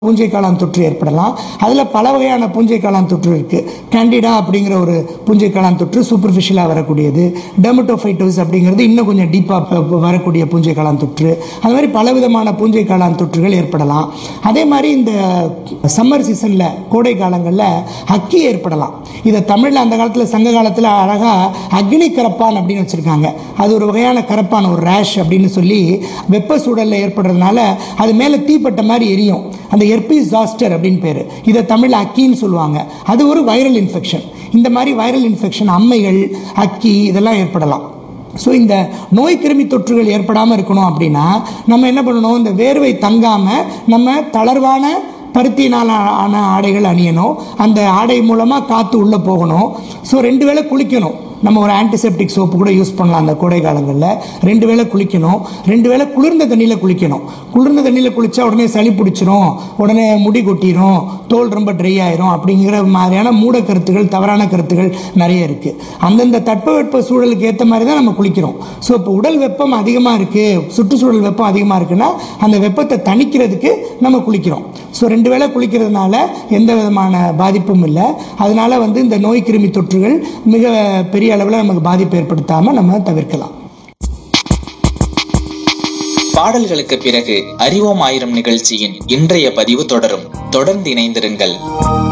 பூஞ்சை காளான் தொற்று ஏற்படலாம் அதில் பல வகையான பூஞ்சை காளான் தொற்று இருக்குது கேண்டிடா அப்படிங்கிற ஒரு பூஞ்சை காளான் தொற்று சூப்பர்ஃபிஷியலாக வரக்கூடியது டெர்மட்டோஃபைட்டோஸ் அப்படிங்கிறது இன்னும் கொஞ்சம் டீப்பாக வரக்கூடிய பூஞ்சை காளான் தொற்று அது மாதிரி பலவிதமான பூஞ்சை காளான் தொற்றுகள் ஏற்படலாம் அதே மாதிரி இந்த சம்மர் சீசனில் கோடை காலங்களில் அக்கி ஏற்படலாம் இதை தமிழில் அந்த காலத்தில் சங்க காலத்தில் அழகாக அக்னி கரப்பான் அப்படின்னு வச்சுருக்காங்க அது ஒரு வகையான கரப்பான் ஒரு ரேஷ் அப்படின்னு சொல்லி வெப்ப சூழலில் ஏற்படுறதுனால அது மேலே தீப்பட்ட மாதிரி எரியும் அந்த எர்பிஸ் ஜாஸ்டர் அப்படின்னு பேர் இதை தமிழ் அக்கின்னு சொல்லுவாங்க அது ஒரு வைரல் இன்ஃபெக்ஷன் இந்த மாதிரி வைரல் இன்ஃபெக்ஷன் அம்மைகள் அக்கி இதெல்லாம் ஏற்படலாம் ஸோ இந்த நோய் கிருமி தொற்றுகள் ஏற்படாமல் இருக்கணும் அப்படின்னா நம்ம என்ன பண்ணணும் இந்த வேர்வை தங்காமல் நம்ம தளர்வான பருத்தினால் ஆன ஆடைகள் அணியணும் அந்த ஆடை மூலமாக காற்று உள்ளே போகணும் ஸோ ரெண்டு வேளை குளிக்கணும் நம்ம ஒரு ஆன்டிசெப்டிக் சோப்பு கூட யூஸ் பண்ணலாம் அந்த கோடை காலங்களில் ரெண்டு வேளை குளிக்கணும் ரெண்டு வேளை குளிர்ந்த தண்ணியில் குளிக்கணும் குளிர்ந்த தண்ணியில் குளித்தா உடனே சளி பிடிச்சிரும் உடனே முடி கொட்டிரும் தோல் ரொம்ப ட்ரை ஆயிரும் அப்படிங்கிற மாதிரியான மூட கருத்துகள் தவறான கருத்துகள் நிறைய இருக்குது அந்தந்த தட்பவெட்ப சூழலுக்கு ஏற்ற மாதிரி தான் நம்ம குளிக்கிறோம் ஸோ இப்போ உடல் வெப்பம் அதிகமாக இருக்குது சுற்றுச்சூழல் வெப்பம் அதிகமாக இருக்குன்னா அந்த வெப்பத்தை தணிக்கிறதுக்கு நம்ம குளிக்கிறோம் ஸோ ரெண்டு வேளை குளிக்கிறதுனால எந்த விதமான பாதிப்பும் இல்லை அதனால வந்து இந்த நோய் கிருமி தொற்றுகள் மிக பெரிய அளவில் நமக்கு பாதிப்பு ஏற்படுத்தாமல் நம்ம தவிர்க்கலாம் பாடல்களுக்கு பிறகு அறிவோம் ஆயிரம் நிகழ்ச்சியின் இன்றைய பதிவு தொடரும் தொடர்ந்து இணைந்திருங்கள்